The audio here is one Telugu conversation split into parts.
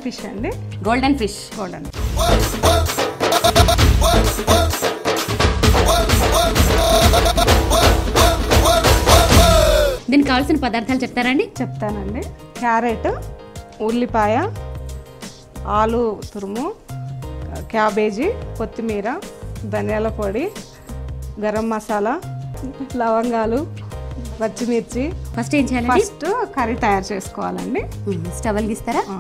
ఫిష్ అండి గోల్డెన్ ఫిష్ గోల్డెన్ దీనికి కావాల్సిన పదార్థాలు చెప్తారండి చెప్తానండి క్యారెట్ ఉల్లిపాయ ఆలు తురుము క్యాబేజీ కొత్తిమీర ధనియాల పొడి గరం మసాలా లవంగాలు పచ్చిమిర్చి ఫస్ట్ ఏం చేయాలండి ఫస్ట్ కర్రీ తయారు చేసుకోవాలండి స్టవ్ వెలిగిస్తారా ఆ.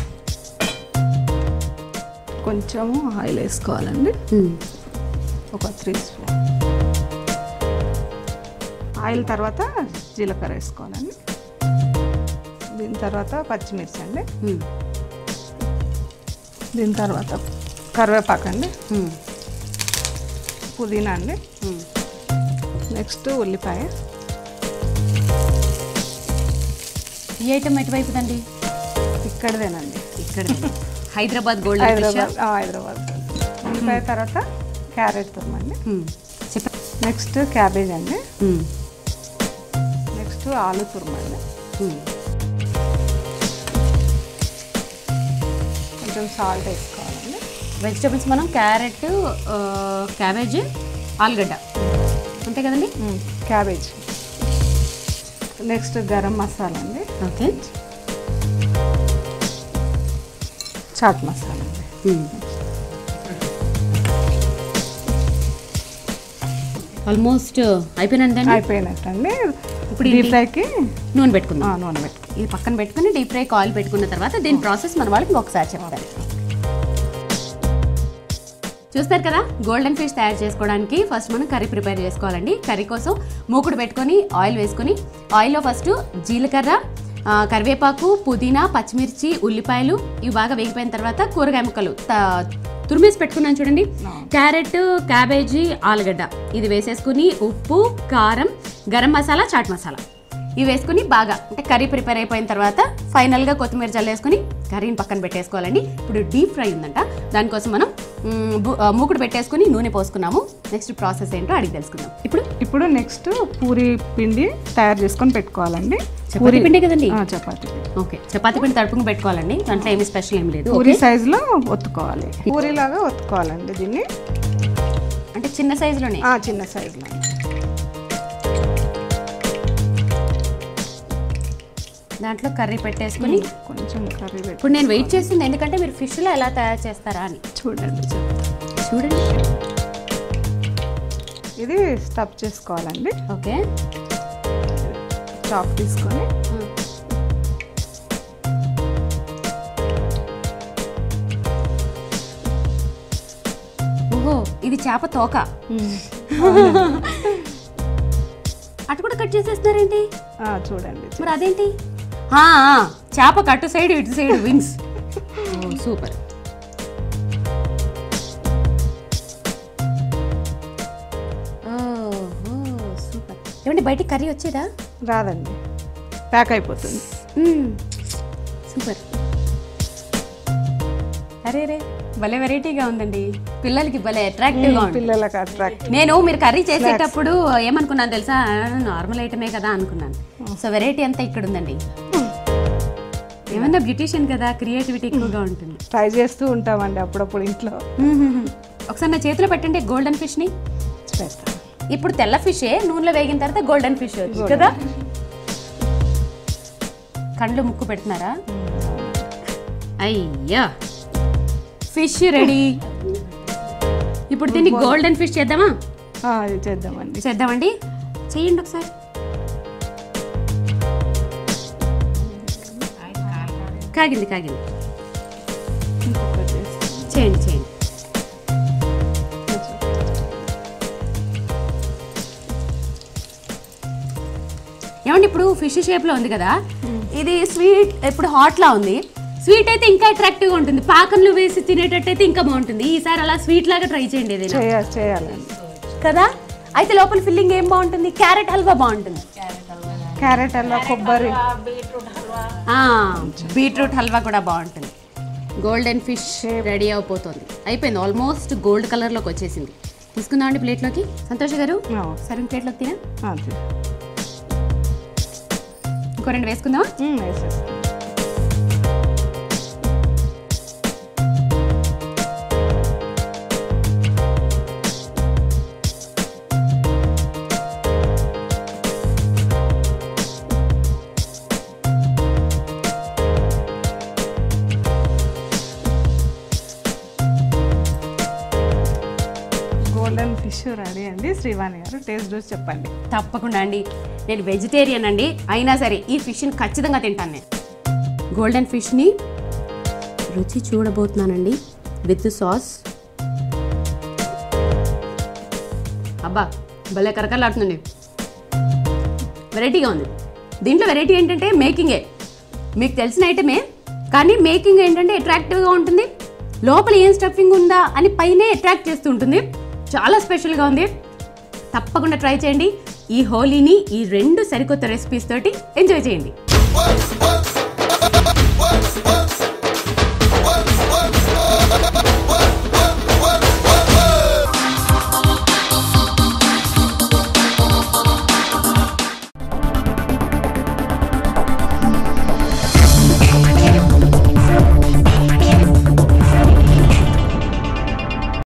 కొంచెము ఆయిల్ వేసుకోవాలండి ఒక త్రీ స్పూన్ ఆయిల్ తర్వాత జీలకర్ర వేసుకోవాలండి దీని తర్వాత పచ్చిమిర్చి అండి దీని తర్వాత కరివేపాకు అండి పుదీనా అండి నెక్స్ట్ ఉల్లిపాయ ఈ ఐటమ్ ఎటువైపుదండి ఇక్కడదేనండి ఇక్కడ హైదరాబాద్ గోల్డెన్ ఫిష్ హైదరాబాద్ ఆ, హైదరాబాద్ ఉల్లిపాయ తర్వాత క్యారెట్ తురమండి చెప్ప నెక్స్ట్ క్యాబేజ్ అండి నెక్స్ట్ ఆలు తురమండి కొంచెం సాల్ట్ వేసుకోవాలండి వెజిటబుల్స్ మనం క్యారెట్ క్యాబేజ్ ఆలుగడ్డ అంతే కదండి క్యాబేజ్ నెక్స్ట్ గరం మసాలా అండి ఓకే చాట్ మసాలా అండి ఆల్మోస్ట్ అయిపోయినందండి అయిపోయినట్టండి ఇప్పుడు డీప్ ఏంటి? ఫ్రైకి నూనె పెట్టుకుందాం ఆ, నూనె పెట్టు ఇది పక్కన పెట్టుకుని డీప్ ఫ్రై ఆయిల్ పెట్టుకున్న తర్వాత దీని ప్రాసెస్ మన వాళ్ళకి ఇంకొకసారి చెప్తారు చూస్తారు కదా గోల్డెన్ ఫిష్ తయారు చేసుకోవడానికి ఫస్ట్ మనం కర్రీ ప్రిపేర్ చేసుకోవాలండి కర్రీ కోసం మూకుడు పెట్టుకొని ఆయిల్ వేసుకొని ఆయిల్లో ఫస్ట్ జీలకర్ర ఆ, కరివేపాకు పుదీనా పచ్చిమిర్చి ఉల్లిపాయలు ఇవి బాగా వేగిపోయిన తర్వాత కూరగాయ ముక్కలు త- తురిమేసి పెట్టుకున్నాను చూడండి క్యారెట్ క్యాబేజీ ఆలుగడ్డ ఇది వేసేసుకుని ఉప్పు కారం గరం మసాలా చాట్ మసాలా ఇవి వేసుకుని బాగా అంటే కర్రీ ప్రిపేర్ అయిపోయిన తర్వాత ఫైనల్గా కొత్తిమీర చల్లేసుకుని కర్రీని పక్కన పెట్టేసుకోవాలండి ఇప్పుడు డీప్ ఫ్రై ఉందంట దానికోసం మనం మ్, బు- ఆ, మూకుడు పెట్టేసుకుని నూనె పోసుకున్నాము నెక్స్ట్ ప్రాసెస్ ఏంటో అడిగి తెలుసుకుందాం ఇప్పుడు ఇప్పుడు నెక్స్ట్ పూరి పిండి తయారు చేసుకొని పెట్టుకోవాలండి చపాతీ పిండే కదండి ఆ, చపాతీ పిండి. ఓకే చపాతీ పిండి తడుపుకుని పెట్టుకోవాలండి దాంట్లో ఏమి స్పెషల్ ఏం లేదు పూరి సైజులో ఒత్తుకోవాలి పూరిలాగా ఒత్తుకోవాలండి దీన్ని అంటే చిన్న సైజులోనే ఆ, చిన్న సైజులో దాంట్లో కర్రీ పెట్టేసుకుని కొంచెం కర్రీ పెట్టి ఇప్పుడు నేను వెయిట్ చేస్తుంది ఎందుకంటే మీరు ఫిష్లో ఎలా తయారు చేస్తారా అని చూడండి చెప్తా. చూడండి ఇది స్టఫ్ చేసుకోవాలండి ఓకే చాప్ తీసుకొని ఓహో ఇది చేప తోక అటు కూడా కట్ చేసేస్తున్నారేంటి ఆ, చూడండి మరి అదేంటి ఆ, ఆ, చేప కట్టు సైడ్ ఇటు సైడ్ వింగ్స్ సూపర్ సూపర్ ఏమండి బయటికి కర్రీ వచ్చేదా రాదండి ప్యాక్ అయిపోతుంది సూపర్ అరే రే భలే వెరైటీగా ఉందండి పిల్లలకి భలే అట్రాక్టివ్గా ఉంది పిల్లలకు అట్రాక్ట్ నేను మీరు కర్రీ చేసేటప్పుడు ఏమనుకున్నాను తెలుసా నార్మల్ ఐటమే కదా అనుకున్నాను సో వెరైటీ అంతా ఇక్కడ ఉందండి ఏమన్నా బ్యూటీషియన్ కదా క్రియేటివిటీ ఎక్కువగా ఉంటుంది ట్రై చేస్తూ ఉంటామండి అప్పుడప్పుడు ఇంట్లో ఒకసారి నా చేతిలో పెట్టండి గోల్డెన్ ఫిష్ ని చేస్తాం ఇప్పుడు తెల్ల ఫిషే నూనెలో వేగిన తర్వాత గోల్డెన్ ఫిష్ కదా కండ్లు ముక్కు పెడుతున్నారా అయ్యా ఫిష్ రెడీ ఇప్పుడు దీన్ని గోల్డెన్ ఫిష్ చేద్దామా ఆ, ఇది చేద్దామండి చేద్దామండి చేయండి ఒకసారి కాగింది కాగింది ఇంకొకటి చేస్తాం. చేయండి చేయండి ఏమండి ఇప్పుడు ఫిష్ షేప్లో ఉంది కదా ఇది స్వీట్ ఇప్పుడు హాట్లా ఉంది స్వీట్ అయితే ఇంకా అట్రాక్టివ్గా ఉంటుంది పాకంలో వేసి తినేటట్టయితే ఇంకా బాగుంటుంది ఈసారి అలా స్వీట్ లాగా ట్రై చేయండి ఏదైనా చేయ చేయాలండి కదా అయితే లోపల ఫిల్లింగ్ ఏం బాగుంటుంది క్యారెట్ హల్వా బాగుంటుంది క్యారెట్ అల్వా కొబ్బరి ఆ, బీట్రూట్ హల్వా కూడా బాగుంటుంది గోల్డెన్ ఫిష్ రెడీ అయిపోతుంది అయిపోయింది ఆల్మోస్ట్ గోల్డ్ కలర్లోకి వచ్చేసింది తీసుకుందామండి ప్లేట్లోకి సంతోష్ గారు ఆ, సరే ప్లేట్లోకి తినా ఆ, తీ- ఇంకో రెండు వేసుకుందామా ఉమ్, వేసేస్తాం గోల్డెన్ ఫిష్ రెడీ అండి శ్రీవాణి గారు టేస్ట్ చూసి చెప్పండి తప్పకుండా అండి నేను వెజిటేరియన్ అండి అయినా సరే ఈ ఫిష్ని ఖచ్చితంగా తింటాను నేను గోల్డెన్ ఫిష్ని రుచి చూడబోతున్నానండి విత్ సాస్ అబ్బా భలే కరకరలాడుతుంది వెరైటీగా ఉంది దీంట్లో వెరైటీ ఏంటంటే మేకింగే మీకు తెలిసిన ఐటమే కానీ మేకింగ్ ఏంటంటే అట్రాక్టివ్గా ఉంటుంది లోపల ఏం స్టఫింగ్ ఉందా అని పైనే అట్రాక్ట్ చేస్తూ ఉంటుంది చాలా స్పెషల్గా ఉంది తప్పకుండా ట్రై చేయండి ఈ హోలీని ఈ రెండు సరికొత్త రెసిపీస్ తోటి ఎంజాయ్ చేయండి